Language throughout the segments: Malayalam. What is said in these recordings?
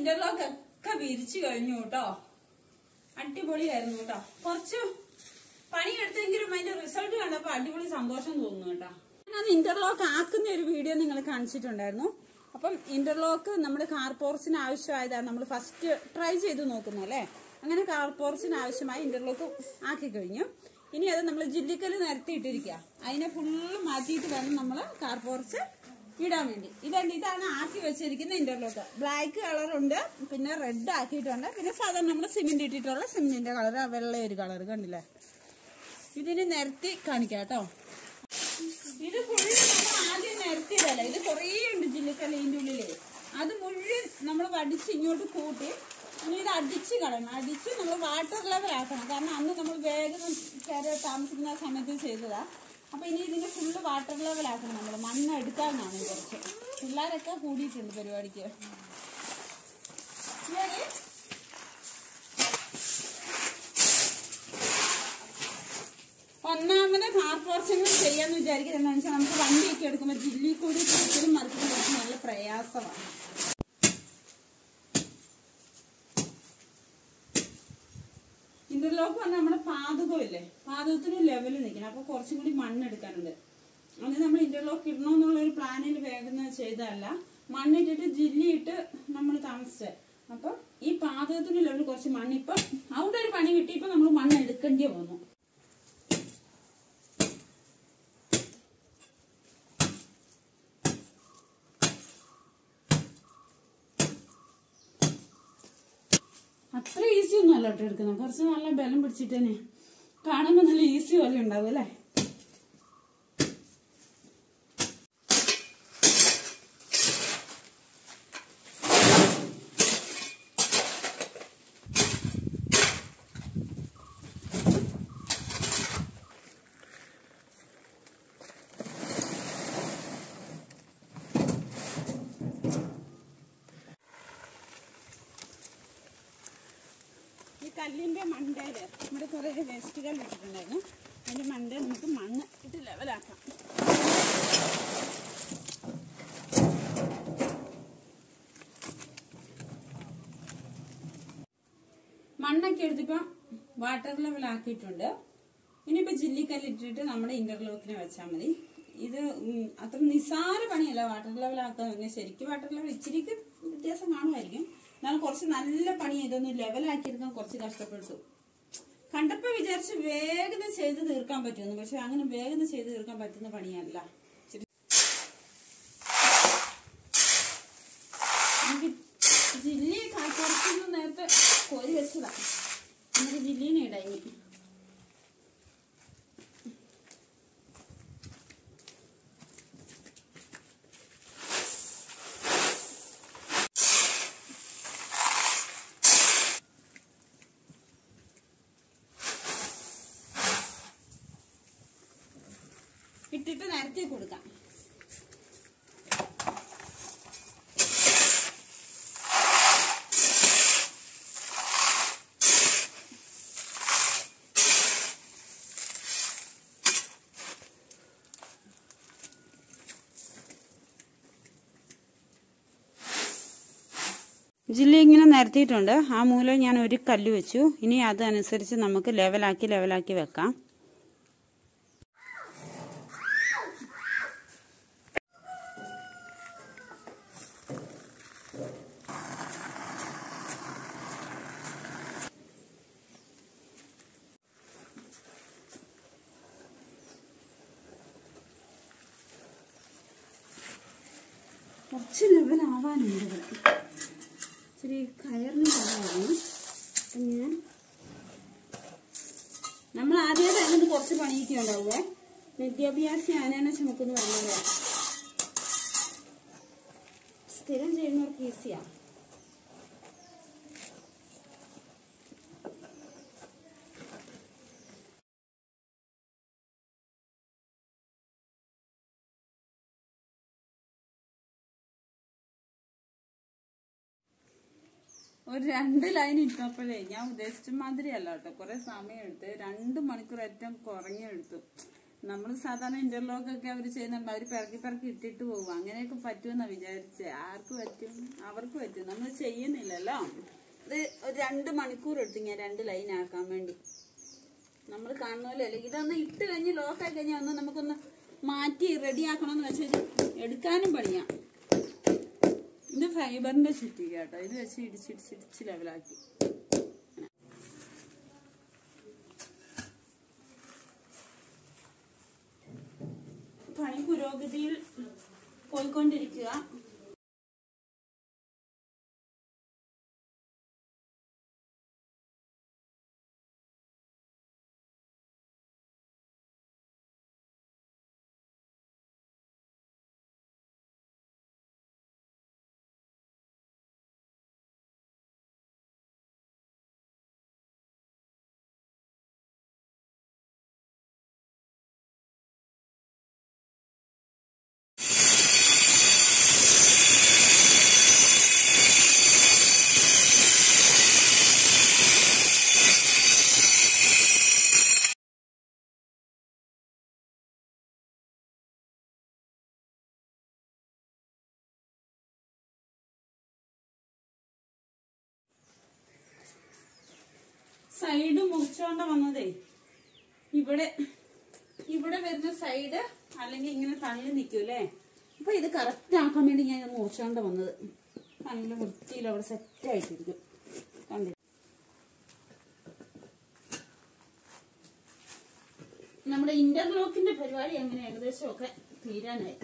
ഇന്റർലോക്ക് ഒക്കെ വിരിച്ചു കഴിഞ്ഞു കേട്ടോ അടിപൊളിയായിരുന്നു കേട്ടോ കുറച്ച് പണിയെടുത്തെങ്കിലും അതിന്റെ റിസൾട്ട് കണ്ടപ്പോ അടിപൊളി സന്തോഷം തോന്നുന്നു കേട്ടോ ഞാൻ ഇന്റർലോക്ക് ആക്കുന്ന ഒരു വീഡിയോ നിങ്ങൾ കാണിച്ചിട്ടുണ്ടായിരുന്നു അപ്പം ഇന്റർലോക്ക് നമ്മുടെ കാർ പോർച്ചിന് ആവശ്യമായതാണ് നമ്മൾ ഫസ്റ്റ് ട്രൈ ചെയ്ത് നോക്കുന്നു അല്ലേ അങ്ങനെ കാർ പോർച്ചിന് ആവശ്യമായ ഇന്റർലോക്ക് ആക്കി കഴിഞ്ഞു ഇനി അത് നമ്മൾ ജില്ലിക്കല് നിരത്തിയിട്ടിരിക്കുക അതിനെ ഫുള്ള് മാറ്റിയിട്ട് വേണം നമ്മൾ കാർ പോർച്ച് ഇടാൻ വേണ്ടി ഇതുണ്ട് ഇതാണ് ആക്കി വെച്ചിരിക്കുന്ന ഇന്റർലോക്ക് ബ്ലാക്ക് കളർ ഉണ്ട് പിന്നെ റെഡ് ആക്കിയിട്ടുണ്ട് പിന്നെ സാധാരണ നമ്മൾ സിമെന്റ് ഇട്ടിട്ടുള്ള സിമെന്റിന്റെ കളർ വെള്ള ഒരു കളർ കണ്ടില്ലേ ഇതിന് നിരത്തി കാണിക്കാം കേട്ടോ ഇത് ഫുള്ള് നമ്മൾ ആദ്യം നിരത്തിയതല്ല ഇത് കുറേ ഉണ്ട് ജില്ലക്കല്ല ഇതിന്റെ ഉള്ളില് അത് മുഴുവൻ നമ്മൾ വടിച്ച് ഇങ്ങോട്ട് കൂട്ടി ഇനി ഇത് അടിച്ച് കളയണം അടിച്ച് നമ്മൾ വാട്ടർ ലെവൽ ആക്കണം കാരണം അന്ന് നമ്മൾ വേഗം കയറി താമസിക്കുന്ന ആ സമയത്ത് ചെയ്തതാ അപ്പൊ ഇനി ഇതിന്റെ ഫുള്ള് വാട്ടർ ലെവൽ ആക്കണം നമ്മൾ മണ്ണ് എടുക്കാനാണ് കുറച്ച് പിള്ളേരൊക്കെ കൂടിയിട്ടുണ്ട് പരിപാടിക്ക് ഇയാള് ഒന്നാമത് കാർ പോർച്ചങ്ങൾ ചെയ്യാന്ന് വിചാരിക്കുന്നത് എന്താണെന്ന് വെച്ചാൽ നമുക്ക് വണ്ടിയൊക്കെ എടുക്കുമ്പോൾ ജില്ലയിൽ കൂടി തിരിച്ചതും മറിച്ചതും കുറച്ച് നല്ല പ്രയാസമാണ് ഇന്റർലോക്ക് പറഞ്ഞാൽ നമ്മുടെ പാതകമില്ലേ പാതകത്തിന് ലെവലിൽ നിൽക്കണം അപ്പൊ കുറച്ചും കൂടി മണ്ണെടുക്കാനുണ്ട് അത് നമ്മൾ ഇന്റർലോക്ക് ഇടണമെന്നുള്ള ഒരു പ്ലാനിൽ വേഗം ചെയ്തതല്ല മണ്ണിട്ടിട്ട് ജില്ലിയിട്ട് നമ്മൾ താമസിച്ചത് അപ്പൊ ഈ പാതകത്തിന് ലെവലിൽ കുറച്ച് മണ്ണ് ഇപ്പൊ അവിടെ ഒരു പണി കിട്ടി ഇപ്പൊ നമ്മൾ മണ്ണ് എടുക്കേണ്ടി വന്നു അത്ര ഈസി ഒന്നും അല്ല കേട്ടോ എടുക്കുന്നത് കുറച്ച് നല്ല ബലം പിടിച്ചിട്ട് തന്നെ കാണുമ്പോൾ നല്ല ഈസി പോലെ ഉണ്ടാവും അല്ലേ ഈ കല്ലിന്റെ മണ്ടയില് നമ്മുടെ കുറെ വേസ്റ്റ് കല്ല് ഇട്ടിട്ടുണ്ടായിരുന്നു അതിന്റെ മണ്ടയിൽ നമുക്ക് മണ്ണ് ഇട്ട് ലെവലാക്കാം മണ്ണൊക്കെ എടുത്തിപ്പം വാട്ടർ ലെവൽ ആക്കിയിട്ടുണ്ട് ഇനിയിപ്പോ ജില്ലിക്കല്ല് ഇട്ടിട്ട് നമ്മുടെ ഇന്റർലോക്കിനെ വെച്ചാൽ മതി ഇത് ഉം, അത്ര നിസ്സാര പണിയല്ല വാട്ടർ ലെവൽ ആക്കാൻ പിന്നെ ശരിക്കും വാട്ടർ ലെവൽ ഇച്ചിരിക്ക് വ്യത്യാസം കാണുമായിരിക്കും എന്നാൽ കുറച്ച് നല്ല പണി ഇതൊന്ന് ലെവലാക്കിയെടുക്കാൻ കുറച്ച് കഷ്ടപ്പെട്ടു കണ്ടപ്പോ വിചാരിച്ച് വേഗത ചെയ്ത് തീർക്കാൻ പറ്റുമെന്ന് പക്ഷെ അങ്ങനെ വേഗത ചെയ്ത് തീർക്കാൻ പറ്റുന്ന പണിയല്ല ഇച്ചിരി നമുക്ക് ജില്ലി കാട്ടുപുറത്തുനിന്ന് നേരത്തെ കോരി വെച്ചതാ നമുക്ക് ജില്ലീനെ ഇടാം ഇനി ഇട്ടിട്ട് നിരത്തി കൊടുക്കാം ജില്ല ഇങ്ങനെ നിരത്തിയിട്ടുണ്ട് ആ മൂലം ഞാൻ ഒരു കല്ല് വെച്ചു ഇനി അതനുസരിച്ച് നമുക്ക് ലെവലാക്കി ലെവലാക്കി വെക്കാം കുറച്ച് ലെവലാവാനുണ്ട് ഇവിടെ ഇച്ചിരി കയറിന് കുറവാണ് അപ്പം ഞാൻ നമ്മൾ ആദ്യമായിട്ട് അതിനകത്ത് കുറച്ച് പണിയൊക്കെ ഉണ്ടാവുമേ വിദ്യാഭ്യാസി ആനേനെ ചുമക്കുന്നു പറഞ്ഞത് സ്ഥിരം ചെയ്യുന്നവർക്ക് ഈസിയാ ഒരു രണ്ട് ലൈൻ ഇട്ടപ്പോഴേ ഞാൻ ഉദ്ദേശിച്ച മാതിരി അല്ല കേട്ടോ കുറെ സമയം എടുത്ത് രണ്ട് മണിക്കൂർ ഏറ്റവും കുറഞ്ഞ എടുത്തു നമ്മൾ സാധാരണ ഇന്റർലോക്ക് ഒക്കെ അവർ ചെയ്യുന്ന അവർ പിറക്കി പിറക്കി ഇട്ടിട്ട് പോകും അങ്ങനെയൊക്കെ പറ്റുമെന്നാ വിചാരിച്ചേ ആർക്ക് പറ്റും അവർക്ക് പറ്റും നമ്മൾ ചെയ്യുന്നില്ലല്ലോ ഇത് ഒരു രണ്ട് മണിക്കൂർ എടുത്തു ഞാൻ രണ്ട് ലൈൻ ആക്കാൻ വേണ്ടി നമ്മൾ കാണുന്നല്ലേ ഇതൊന്ന് ഇട്ട് കഴിഞ്ഞ് ലോക്കായി കഴിഞ്ഞാൽ ഒന്ന് നമുക്കൊന്ന് മാറ്റി റെഡി ആക്കണമെന്ന് വെച്ചാൽ എടുക്കാനും പണിയാ ഇത് ഫൈബറിന്റെ ചുറ്റിക കേട്ടോ ഇത് വെച്ച് ഇടിച്ചിടിച്ചിടിച്ച് ലെവലാക്കി പണി പുരോഗതിയിൽ പോയിക്കൊണ്ടിരിക്കുക സൈഡ് മുറിച്ചോണ്ട വന്നതേ ഇവിടെ ഇവിടെ വരുന്ന സൈഡ് അല്ലെങ്കിൽ ഇങ്ങനെ തള്ളി നിൽക്കൂലേ അപ്പൊ ഇത് കറക്റ്റ് ആക്കാൻ വേണ്ടി ഞാൻ ഇത് മുറിച്ചോണ്ട വന്നത് നല്ല വൃത്തിയിൽ അവിടെ സെറ്റ് ആയിട്ടിരിക്കും കണ്ടി നമ്മുടെ ഇന്റർലോക്കിന്റെ പരിപാടി അങ്ങനെ ഏകദേശം ഒക്കെ തീരാനായി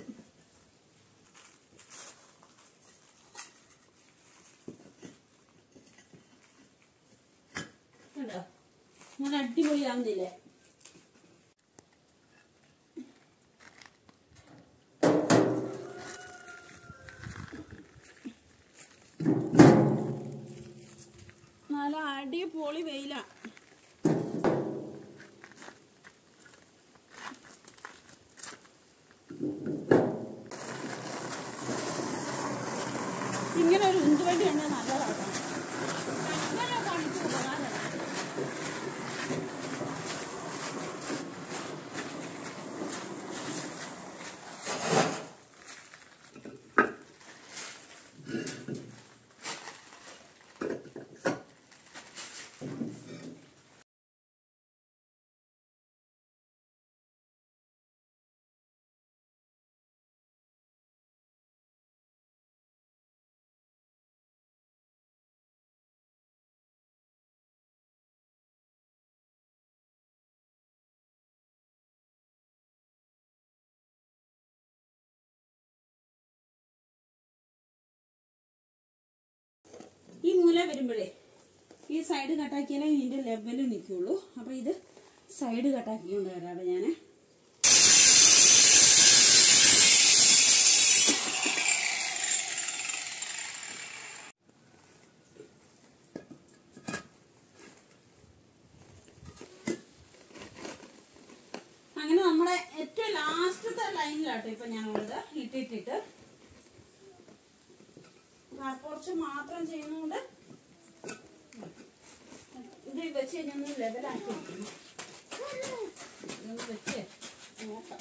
കണ്ടോ നല്ല അടിപൊളിയാവുന്നില്ലേ നല്ല അടിപൊളി വെയില ഇങ്ങനെ ഒരു ഉന്തുവണ്ടി ഉണ്ട് നല്ലതാണ് അങ്ങനെ പണിക്ക് ഉപകാരമാണ് ഈ മൂല വരുമ്പോഴേ ഈ സൈഡ് കട്ടാക്കിയാലേ ഇതിന്റെ ലെവല് നിൽക്കുള്ളൂ അപ്പൊ ഇത് സൈഡ് കട്ടാക്കിക്കൊണ്ട് വരാറ് ഞാന് അങ്ങനെ നമ്മുടെ ഏറ്റവും ലാസ്റ്റത്തെ ലൈനിലാട്ടോ ഇപ്പൊ ഞാനുള്ളത് ഇട്ടിട്ടിട്ട് കുറച്ച് മാത്രം ചെയ്യുന്നതുകൊണ്ട് ഇത് വെച്ച് കഴിഞ്ഞൊന്ന് ലെവലാക്കി വെക്കണം. ഇതൊന്ന് വെച്ച് നോക്കാം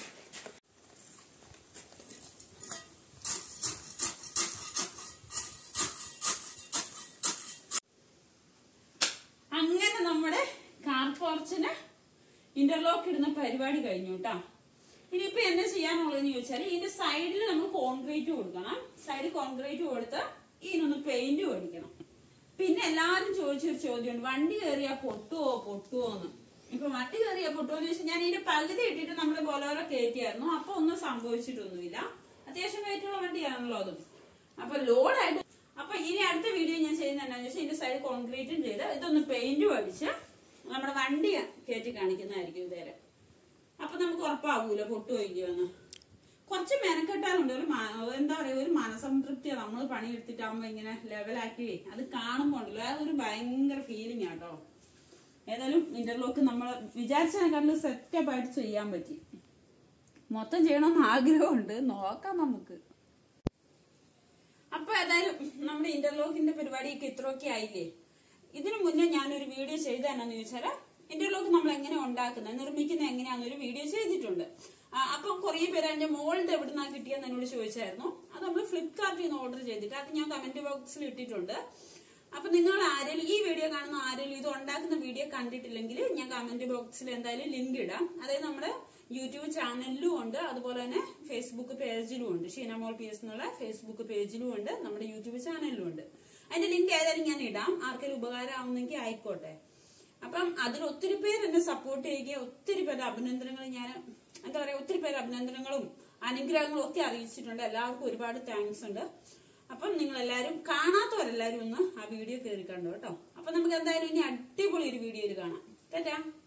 അങ്ങനെ നമ്മുടെ കാർ പോർച്ചിന് ഇന്റർലോക്ക് ഇടുന്ന പരിപാടി കഴിഞ്ഞു കേട്ടോ ഇനിയിപ്പോ എന്നാ ചെയ്യാനുള്ളതെന്ന് ചോദിച്ചാൽ ഇതിന്റെ സൈഡിൽ നമ്മൾ കോൺക്രീറ്റ് കൊടുക്കണം സൈഡിൽ കോൺക്രീറ്റ് കൊടുത്ത് ഇതിനൊന്ന് പെയിന്റ് അടിക്കണം പിന്നെ എല്ലാരും ചോദിച്ചൊരു ചോദ്യമുണ്ട് വണ്ടി കയറിയാ പൊട്ടുവോ പൊട്ടുവോ എന്ന് ഇപ്പൊ വണ്ടി കയറിയാ പൊട്ടുവോ എന്ന് ചോദിച്ചാൽ ഞാൻ ഇതിന്റെ പകുതി ഇട്ടിട്ട് നമ്മുടെ ബോലോറെ കയറ്റിയായിരുന്നു അപ്പൊ ഒന്നും സംഭവിച്ചിട്ടൊന്നുമില്ല അത്യാവശ്യം വെയിറ്റുള്ള വണ്ടിയാണല്ലോ അതും അപ്പൊ ലോഡായിട്ട് അപ്പൊ ഇനി അടുത്ത വീഡിയോ ഞാൻ ചെയ്യുന്നത് എന്താണെന്ന് വെച്ചാൽ ഇതിന്റെ സൈഡ് കോൺക്രീറ്റും ചെയ്ത് ഇതൊന്ന് പെയിന്റും അടിച്ച് നമ്മുടെ വണ്ടി കയറ്റി കാണിക്കുന്നതായിരിക്കും ഇതേരെ അപ്പൊ നമുക്ക് ഉറപ്പാവൂല പൊട്ടുപോയിക്കുമെന്ന് കുറച്ച് മെനക്കെട്ടാലുണ്ട് ഒരു മ- എന്താ പറയാ ഒരു മനസംതൃപ്തിയാ നമ്മൾ പണിയെടുത്തിട്ടാകുമ്പോ ഇങ്ങനെ ലെവലാക്കി അത് കാണുമ്പോ ഉണ്ടല്ലോ അതൊരു ഭയങ്കര ഫീലിംഗ് ആട്ടോ ഏതായാലും ഇന്റർലോക്ക് നമ്മൾ വിചാരിച്ചതിനെക്കാട്ടിലും സെറ്റപ്പ് ആയിട്ട് ചെയ്യാൻ പറ്റി മൊത്തം ചെയ്യണമെന്ന് ആഗ്രഹമുണ്ട് നോക്കാം നമുക്ക് അപ്പൊ ഏതായാലും നമ്മുടെ ഇന്റർലോക്കിന്റെ പരിപാടിയൊക്കെ ഇത്രയൊക്കെ ആയില്ലേ ഇതിനു മുന്നേ ഞാനൊരു വീഡിയോ ചെയ്ത എന്നാന്ന് ചോദിച്ചാല് ഇന്റർലോക്ക് നമ്മൾ എങ്ങനെ ഉണ്ടാക്കുന്നത് നിർമ്മിക്കുന്നത് എങ്ങനെയാണെന്ന് ഒരു വീഡിയോ ചെയ്തിട്ടുണ്ട് ആ, അപ്പം കുറെ പേര് അതിന്റെ മോൾഡ് എവിടുന്നാ കിട്ടിയെന്ന് എന്നോട് ചോദിച്ചായിരുന്നു അത് നമ്മൾ ഫ്ലിപ്കാർട്ടിൽ നിന്ന് ഓർഡർ ചെയ്തിട്ട് അത് ഞാൻ കമന്റ് ബോക്സിൽ ഇട്ടിട്ടുണ്ട് അപ്പൊ നിങ്ങൾ ആരെങ്കിലും ഈ വീഡിയോ കാണുന്ന ആരെങ്കിലും ഇത് ഉണ്ടാക്കുന്ന വീഡിയോ കണ്ടിട്ടില്ലെങ്കിൽ ഞാൻ കമന്റ് ബോക്സിൽ എന്തായാലും ലിങ്ക് ഇടാം അതായത് നമ്മുടെ യൂട്യൂബ് ചാനലിലും ഉണ്ട് അതുപോലെ തന്നെ ഫേസ്ബുക്ക് പേജിലും ഉണ്ട് ഷീനമോൾ പി എസ് എന്നുള്ള ഫേസ്ബുക്ക് പേജിലും ഉണ്ട് നമ്മുടെ യൂട്യൂബ് ചാനലിലും ഉണ്ട് അതിന്റെ ലിങ്ക് ഏതായാലും ഞാൻ ഇടാം ആർക്കെങ്കിലും ഉപകാരമാവുന്നെങ്കിൽ ആയിക്കോട്ടെ അപ്പം അതിൽ ഒത്തിരി പേര് എന്നെ സപ്പോർട്ട് ചെയ്യുകയും ഒത്തിരി പേര് അഭിനന്ദനങ്ങൾ ഞാൻ എന്താ പറയാ ഒത്തിരി പേര് അഭിനന്ദനങ്ങളും അനുഗ്രഹങ്ങളും ഒക്കെ അറിയിച്ചിട്ടുണ്ട് എല്ലാവർക്കും ഒരുപാട് താങ്ക്സ് ഉണ്ട് അപ്പം നിങ്ങൾ എല്ലാവരും കാണാത്തവരെല്ലാവരും ഒന്ന് ആ വീഡിയോ കയറി കണ്ടു കേട്ടോ അപ്പൊ നമുക്ക് എന്തായാലും ഇനി അടിപൊളി ഒരു വീഡിയോയിൽ കാണാം ടാറ്റാ